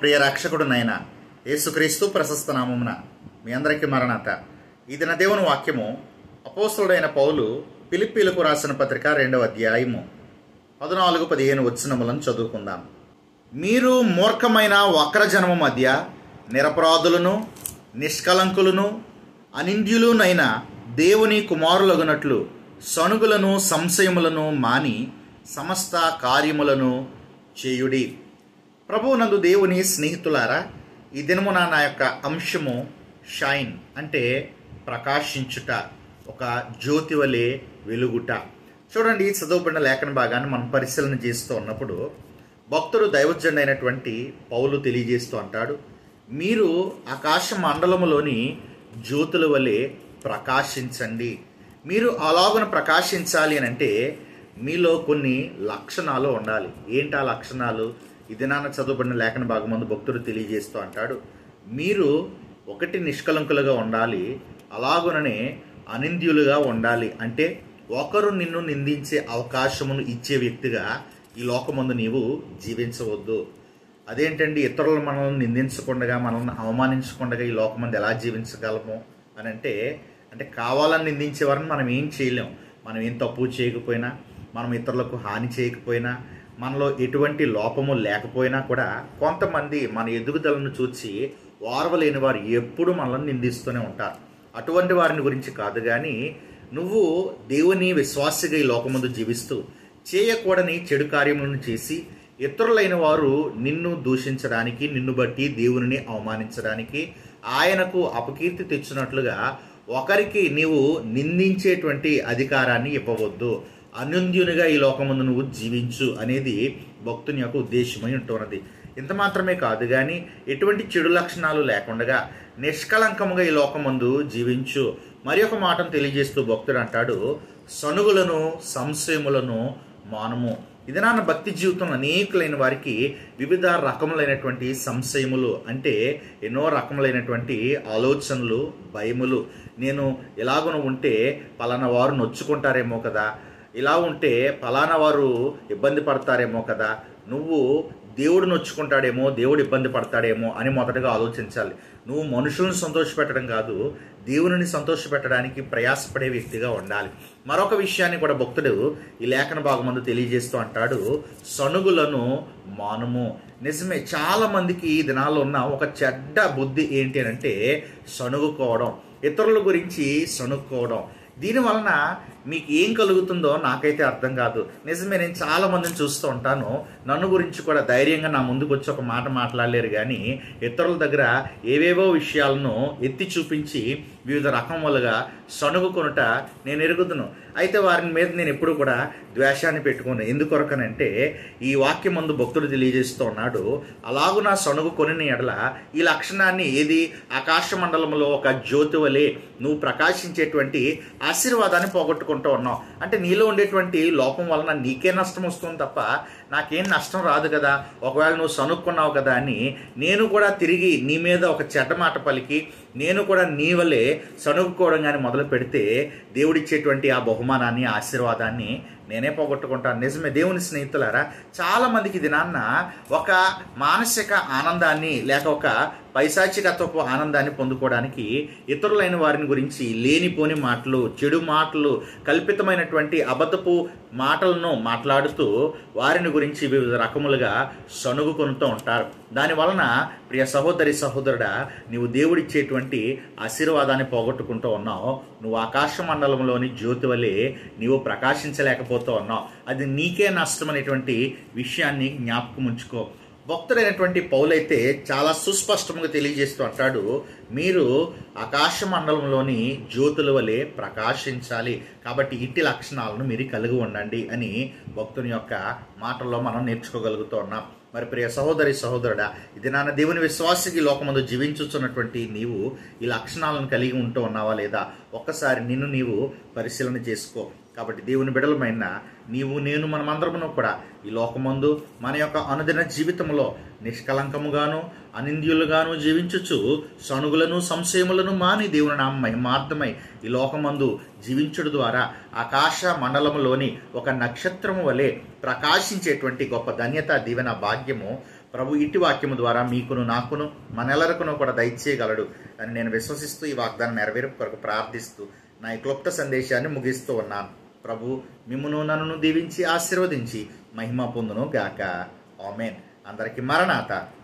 ప్రియ రక్షకుడు నాయన యేసుక్రీస్తు ప్రశస్త నామమున మీ అందరికీ మరణాత ఈ దిన దేవుని వాక్యము అపోస్తుడైన పౌలు పిలిపిలకు రాసిన పత్రిక రెండవ అధ్యాయము పద్నాలుగు పదిహేను వచ్చినములను చదువుకుందాం మీరు మూర్ఖమైన వక్రజనము మధ్య నిరపరాధులను నిష్కలంకులను అనింద్యులునైన దేవుని కుమారులగునట్లు సనుగులను సంశయములను మాని సమస్త కార్యములను చేయుడి ప్రభువునందు దేవుని స్నేహితులారా ఈ దినమున నా యొక్క అంశము షైన్ అంటే ప్రకాశించుట ఒక జ్యోతి వలె వెలుగుట చూడండి ఈ చదువుబడిన లేఖన భాగాన్ని మనం పరిశీలన చేస్తూ ఉన్నప్పుడు భక్తుడు దైవజనుడు అయినటువంటి పౌలు తెలియజేస్తూ అంటాడు మీరు ఆకాశ మండలములోని జ్యోతుల వలె ప్రకాశించండి మీరు అలాగున ప్రకాశించాలి అని అంటే మీలో కొన్ని లక్షణాలు ఉండాలి ఏంటి ఆ లక్షణాలు ఇది నాన్న చదువుబడిన లేఖన భాగం ముందు భక్తుడు తెలియజేస్తూ అంటాడు మీరు ఒకటి నిష్కలంకులుగా ఉండాలి అలాగుననే అనింద్యులుగా ఉండాలి అంటే ఒకరు నిన్ను నిందించే అవకాశమును ఇచ్చే వ్యక్తిగా ఈ లోకమందు నీవు జీవించవద్దు అదేంటండి ఇతరులు మనల్ని నిందించకుండా మనల్ని అవమానించకుండా ఈ లోకమంది ఎలా జీవించగలము అని అంటే అంటే కావాలని నిందించే వారిని మనం ఏం చేయలేం మనం ఏం తప్పు చేయకపోయినా మనం ఇతరులకు హాని చేయకపోయినా మనలో ఎటువంటి లోపము లేకపోయినా కూడా కొంతమంది మన ఎదుగుదలను చూసి వారవలేని వారు ఎప్పుడు మనల్ని నిందిస్తూనే ఉంటారు అటువంటి వారిని గురించి కాదు కానీ నువ్వు దేవుని విశ్వాసిగా ఈ లోకముందు జీవిస్తూ చేయకూడని చెడు కార్యములను చేసి ఇతరులైన వారు నిన్ను దూషించడానికి నిన్ను బట్టి దేవుని అవమానించడానికి ఆయనకు అపకీర్తి తెచ్చినట్లుగా ఒకరికి నీవు నిందించేటువంటి అధికారాన్ని ఇవ్వవద్దు అన్యుంద్యునిగా ఈ లోకముందు నువ్వు జీవించు అనేది భక్తుని యొక్క ఉద్దేశమై ఉంటున్నది ఇంత మాత్రమే కాదు కానీ ఎటువంటి చెడు లక్షణాలు లేకుండా నిష్కలంకముగా ఈ లోకమందు జీవించు మరి ఒక మాటను తెలియజేస్తూ భక్తుడు అంటాడు సనుగులను సంశయములను మానము ఇది నాన్న భక్తి జీవితంలో అనేకులైన వారికి వివిధ రకములైనటువంటి సంశయములు అంటే ఎన్నో రకములైనటువంటి ఆలోచనలు భయములు నేను ఎలాగున ఉంటే పలానా వారు నొచ్చుకుంటారేమో కదా ఇలా ఉంటే ఫలానా వారు ఇబ్బంది పడతారేమో కదా నువ్వు దేవుడు నొచ్చుకుంటాడేమో దేవుడు ఇబ్బంది పడతాడేమో అని మొదటగా ఆలోచించాలి నువ్వు మనుషులను సంతోషపెట్టడం కాదు దేవుని సంతోషపెట్టడానికి ప్రయాసపడే వ్యక్తిగా ఉండాలి మరొక విషయాన్ని కూడా భక్తుడు ఈ లేఖన భాగమందు తెలియజేస్తూ అంటాడు సనుగులను మానుము నిజమే చాలా మందికి ఈ దినాల్లో ఉన్న ఒక చెడ్డ బుద్ధి ఏంటి అని అంటే సణుగుకోవడం ఇతరుల గురించి సణుక్కోవడం దీని వలన మీకు ఏం కలుగుతుందో నాకైతే అర్థం కాదు నిజమే నేను చాలా మందిని చూస్తూ ఉంటాను నన్ను గురించి కూడా ధైర్యంగా నా ముందుకు వచ్చి ఒక మాట మాట్లాడలేరు కానీ ఇతరుల దగ్గర ఏవేవో విషయాలను ఎత్తి చూపించి వివిధ రకములుగా సణుగుకొనుట నేను ఎరుగుదును అయితే వారి మీద నేను ఎప్పుడు కూడా ద్వేషాన్ని పెట్టుకోను ఎందుకొరకనంటే ఈ వాక్యం ముందు భక్తుడు తెలియజేస్తూ ఉన్నాడు అలాగు నా సణుగు కొని ఎడల ఈ లక్షణాన్ని ఏది ఆకాశ మండలంలో ఒక జ్యోతి వలె నువ్వు ప్రకాశించేటువంటి ఆశీర్వాదాన్ని పోగొట్టుకుంటూ ఉన్నావు అంటే నీలో ఉండేటువంటి లోపం వలన నీకే నష్టం వస్తుంది తప్ప నాకేం నష్టం రాదు కదా ఒకవేళ నువ్వు సనుక్కున్నావు కదా అని నేను కూడా తిరిగి నీ మీద ఒక చెడ్డ మాట పలికి నేను కూడా నీ వల్లే సణుగుకోవడం కానీ మొదలు పెడితే దేవుడిచ్చేటువంటి ఆ బహుమానాన్ని ఆశీర్వాదాన్ని నేనే పోగొట్టుకుంటాను నిజమే దేవుని స్నేహితులారా చాలా మందికి దినాన్న ఒక మానసిక ఆనందాన్ని లేక ఒక పైశాచికత్వపు ఆనందాన్ని పొందుకోవడానికి ఇతరులైన వారిని గురించి లేనిపోని మాటలు చెడు మాటలు కల్పితమైనటువంటి అబద్ధపు మాటలను మాట్లాడుతూ వారిని గురించి వివిధ రకములుగా సణుగుకొనుతూ ఉంటారు దాని వలన ప్రియ సహోదరి సహోదరుడా నీవు దేవుడిచ్చేటువంటి ఆశీర్వాదాన్ని పోగొట్టుకుంటూ ఉన్నావు నువ్వు ఆకాశ మండలంలోని జ్యోతి వలె నీవు ప్రకాశించలేకపోతూ ఉన్నావు అది నీకే నష్టం అనేటువంటి విషయాన్ని జ్ఞాపకం ఉంచుకో భక్తుడైనటువంటి పౌలైతే చాలా సుస్పష్టంగా తెలియజేస్తూ అంటాడు మీరు ఆకాశ మండలంలోని జ్యోతుల వలె ప్రకాశించాలి కాబట్టి ఇట్టి లక్షణాలను మీరు కలిగి ఉండండి అని భక్తుని యొక్క మాటల్లో మనం నేర్చుకోగలుగుతూ ఉన్నాం మరి ప్రియ సహోదరి సహోదరుడా ఇది నాన్న దేవుని విశ్వాసికి లోకమందు జీవించుతున్నటువంటి నీవు ఈ లక్షణాలను కలిగి ఉంటూ ఉన్నావా లేదా ఒక్కసారి నిన్ను నీవు పరిశీలన చేసుకో కాబట్టి దేవుని బిడలమైన నీవు నేను మనమందరమును కూడా ఈ లోకమందు మన యొక్క అనుదిన జీవితంలో నిష్కలంకముగాను అనింద్యులుగాను జీవించుచు సనుగులను సంశయములను మాని దేవుని నామ మహిమార్థమై ఈ లోకమందు జీవించుడు ద్వారా ఆకాశ మండలములోని ఒక నక్షత్రము వలె ప్రకాశించేటువంటి గొప్ప ధన్యత దీవెన భాగ్యము ప్రభు ఇట్టి వాక్యము ద్వారా మీకును నాకును మనెల్లరకును కూడా దయచేయగలడు అని నేను విశ్వసిస్తూ ఈ వాగ్దానం నెరవేర్పు కొరకు ప్రార్థిస్తూ నా ఈ క్లుప్త సందేశాన్ని ముగిస్తూ ఉన్నాను ప్రభు మిమ్మును నన్ను దీవించి ఆశీర్వదించి మహిమ పొందును గాక ఆమెన్ అందరికీ మరణాత